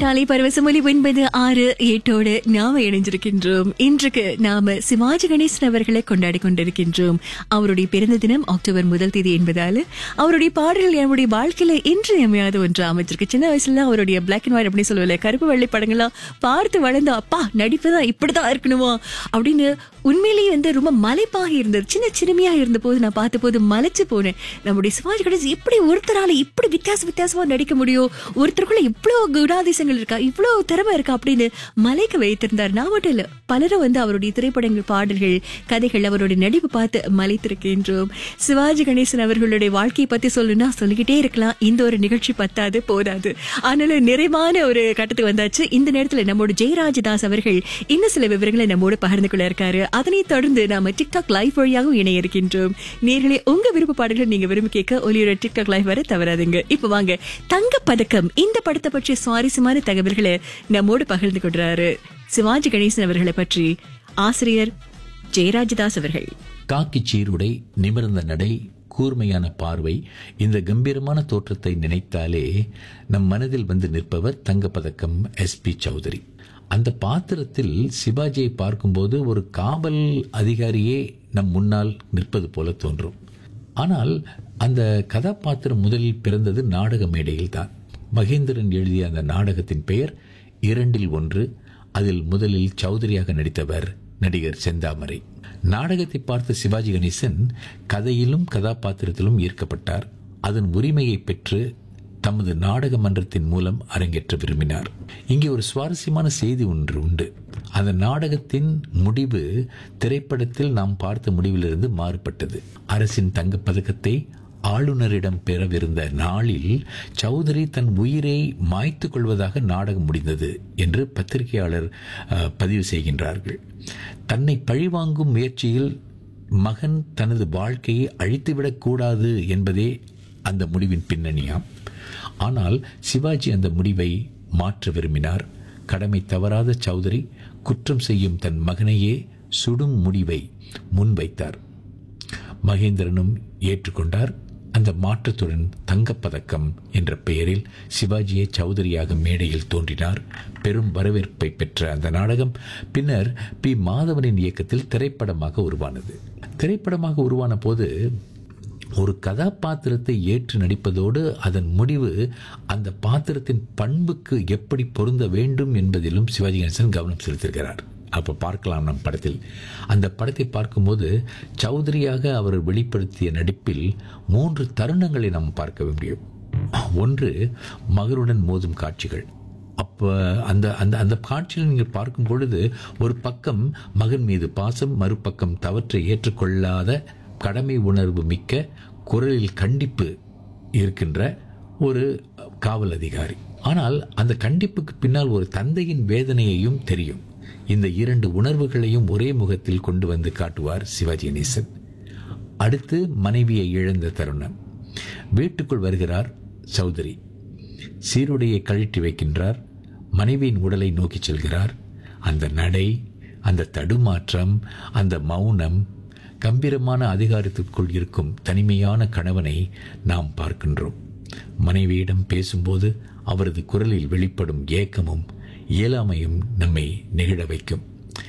காலை பரவசமொலி ஒன்பது ஆறு எட்டோடு நாம இணைஞ்சிருக்கின்றோம் இன்றைக்கு நாம சிவாஜி கணேசன் அவர்களை கொண்டாடி கொண்டிருக்கின்றோம் அவருடைய பிறந்த தினம் அக்டோபர் முதல் தேதி என்பதால அவருடைய பாடல்கள் நம்முடைய வாழ்க்கையில இன்றியமையாத ஒன்று அமைச்சிருக்கு சின்ன வயசுல அவருடைய பிளாக் அண்ட் ஒயிட் அப்படின்னு சொல்லுவல கருப்பு வெள்ளை படங்கள்லாம் பார்த்து வளர்ந்த அப்பா நடிப்பு தான் இப்படிதான் இருக்கணுமா அப்படின்னு உண்மையிலேயே வந்து ரொம்ப மலைப்பாக இருந்தது சின்ன சிறுமியா இருந்த போது நான் பார்த்த போது மலைச்சு போனேன் நம்முடைய சிவாஜி கணேசன் எப்படி ஒருத்தரால இப்படி வித்தியாச வித்தியாசமா நடிக்க முடியும் ஒருத்தருக்குள்ள இவ்வளவு குணாதிசயங்கள் இருக்கா இவ்வளவு திறமை இருக்கா அப்படின்னு மலைக்க வைத்திருந்தார் நான் மட்டும் இல்ல பலரும் வந்து அவருடைய திரைப்படங்கள் பாடல்கள் கதைகள் அவருடைய நடிப்பு பார்த்து மலைத்திருக்கின்றோம் சிவாஜி கணேசன் அவர்களுடைய வாழ்க்கையை பத்தி சொல்லணும்னா சொல்லிக்கிட்டே இருக்கலாம் இந்த ஒரு நிகழ்ச்சி பத்தாது போதாது ஆனால நிறைவான ஒரு கட்டத்துக்கு வந்தாச்சு இந்த நேரத்துல நம்மோட ஜெயராஜதாஸ் அவர்கள் இன்னும் சில விவரங்களை நம்மோடு பகிர்ந்து கொள்ள இருக்காரு அதனைத் தொடர்ந்து நாம டிக்டாக் லைவ் வழியாகவும் இணைய இருக்கின்றோம் நேர்களே உங்க விருப்ப பாடல்கள் நீங்க விரும்பி கேட்க ஒலியோட டிக்டாக் லைவ் வர தவறாதுங்க இப்ப வாங்க தங்க பதக்கம் இந்த படத்தை பற்றிய சுவாரஸ்யமான தகவல்களை நம்மோடு பகிர்ந்து கொள்றாரு சிவாஜி கணேசன் அவர்களை பற்றி ஆசிரியர் ஜெயராஜதாஸ் அவர்கள் காக்கி சீருடை நிமிர்ந்த நடை கூர்மையான பார்வை இந்த கம்பீரமான தோற்றத்தை நினைத்தாலே நம் மனதில் வந்து நிற்பவர் தங்கப்பதக்கம் எஸ் பி சௌதரி அந்த பாத்திரத்தில் சிவாஜியை பார்க்கும்போது ஒரு காவல் அதிகாரியே நம் முன்னால் நிற்பது போல தோன்றும் ஆனால் அந்த கதாபாத்திரம் முதலில் பிறந்தது நாடக மேடையில் தான் மகேந்திரன் எழுதிய அந்த நாடகத்தின் பெயர் இரண்டில் ஒன்று அதில் முதலில் சௌதரியாக நடித்தவர் நடிகர் செந்தாமரை நாடகத்தை பார்த்த சிவாஜி கணேசன் கதையிலும் கதாபாத்திரத்திலும் ஈர்க்கப்பட்டார் அதன் உரிமையை பெற்று தமது நாடக மன்றத்தின் மூலம் அரங்கேற்ற விரும்பினார் இங்கே ஒரு சுவாரஸ்யமான செய்தி ஒன்று உண்டு அந்த நாடகத்தின் முடிவு திரைப்படத்தில் நாம் பார்த்த முடிவிலிருந்து மாறுபட்டது அரசின் தங்கப்பதக்கத்தை ஆளுநரிடம் பெறவிருந்த நாளில் சௌதரி தன் உயிரை மாய்த்து கொள்வதாக நாடகம் முடிந்தது என்று பத்திரிகையாளர் அஹ், பதிவு செய்கின்றார்கள் தன்னை பழிவாங்கும் முயற்சியில் மகன் தனது வாழ்க்கையை அழித்துவிடக் கூடாது என்பதே அந்த முடிவின் பின்னணியாம் ஆனால் சிவாஜி அந்த முடிவை மாற்ற விரும்பினார் கடமை தவறாத சௌதரி குற்றம் செய்யும் தன் மகனையே சுடும் முடிவை முன்வைத்தார் மகேந்திரனும் ஏற்றுக்கொண்டார் அந்த மாற்றத்துடன் தங்கப்பதக்கம் என்ற பெயரில் சிவாஜியை சௌதரியாக மேடையில் தோன்றினார் பெரும் வரவேற்பை பெற்ற அந்த நாடகம் பின்னர் பி மாதவனின் இயக்கத்தில் திரைப்படமாக உருவானது திரைப்படமாக உருவான போது ஒரு கதாபாத்திரத்தை ஏற்று நடிப்பதோடு அதன் முடிவு அந்த பாத்திரத்தின் பண்புக்கு எப்படி பொருந்த வேண்டும் என்பதிலும் சிவாஜி கணேசன் கவனம் செலுத்தியிருக்கிறார் அப்போ பார்க்கலாம் நம் படத்தில் அந்த படத்தை பார்க்கும்போது சௌதரியாக அவர் வெளிப்படுத்திய நடிப்பில் மூன்று தருணங்களை நாம் பார்க்க முடியும் ஒன்று மகருடன் மோதும் காட்சிகள் அப்போ அந்த அந்த அந்த காட்சியில் நீங்கள் பார்க்கும் பொழுது ஒரு பக்கம் மகன் மீது பாசம் மறுபக்கம் தவற்றை ஏற்றுக்கொள்ளாத கடமை உணர்வு மிக்க குரலில் கண்டிப்பு இருக்கின்ற ஒரு காவல் அதிகாரி ஆனால் அந்த கண்டிப்புக்கு பின்னால் ஒரு தந்தையின் வேதனையையும் தெரியும் இந்த இரண்டு உணர்வுகளையும் ஒரே முகத்தில் கொண்டு வந்து காட்டுவார் சிவாஜி கணேசன் அடுத்து மனைவியை இழந்த தருணம் வீட்டுக்குள் வருகிறார் சௌதரி சீருடையை கழட்டி வைக்கின்றார் மனைவியின் உடலை நோக்கிச் செல்கிறார் அந்த நடை அந்த தடுமாற்றம் அந்த மௌனம் கம்பீரமான அதிகாரத்திற்குள் இருக்கும் தனிமையான கணவனை நாம் பார்க்கின்றோம் மனைவியிடம் பேசும்போது அவரது குரலில் வெளிப்படும் ஏக்கமும் இயலாமையும் நம்மை நெகிழ வைக்கும்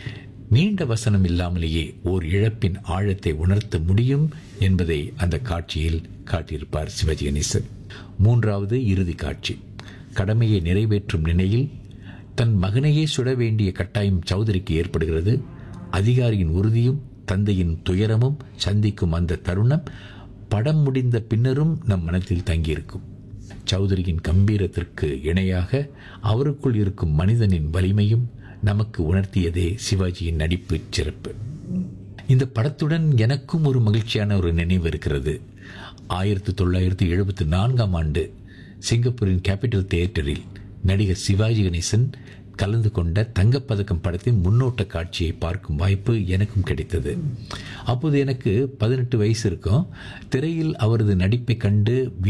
நீண்ட வசனம் இல்லாமலேயே ஓர் இழப்பின் ஆழத்தை உணர்த்த முடியும் என்பதை அந்த காட்சியில் காட்டியிருப்பார் சிவாஜி கணேசன் மூன்றாவது இறுதி காட்சி கடமையை நிறைவேற்றும் நிலையில் தன் மகனையே சுட வேண்டிய கட்டாயம் சௌதரிக்கு ஏற்படுகிறது அதிகாரியின் உறுதியும் தந்தையின் துயரமும் சந்திக்கும் அந்த தருணம் படம் முடிந்த பின்னரும் நம் மனத்தில் தங்கியிருக்கும் சௌதரியின் கம்பீரத்திற்கு இணையாக அவருக்குள் இருக்கும் மனிதனின் வலிமையும் நமக்கு உணர்த்தியதே சிவாஜியின் நடிப்பு சிறப்பு இந்த படத்துடன் எனக்கும் ஒரு மகிழ்ச்சியான ஒரு நினைவு இருக்கிறது ஆயிரத்தி தொள்ளாயிரத்தி எழுபத்தி நான்காம் ஆண்டு சிங்கப்பூரின் கேபிட்டல் தியேட்டரில் நடிகர் சிவாஜி கணேசன் கலந்து கொண்ட தங்கப்பதக்கம் படத்தின் முன்னோட்ட காட்சியை பார்க்கும் வாய்ப்பு எனக்கும் கிடைத்தது அப்போது எனக்கு பதினெட்டு வயசு இருக்கும் திரையில் அவரது நடிப்பை கண்டு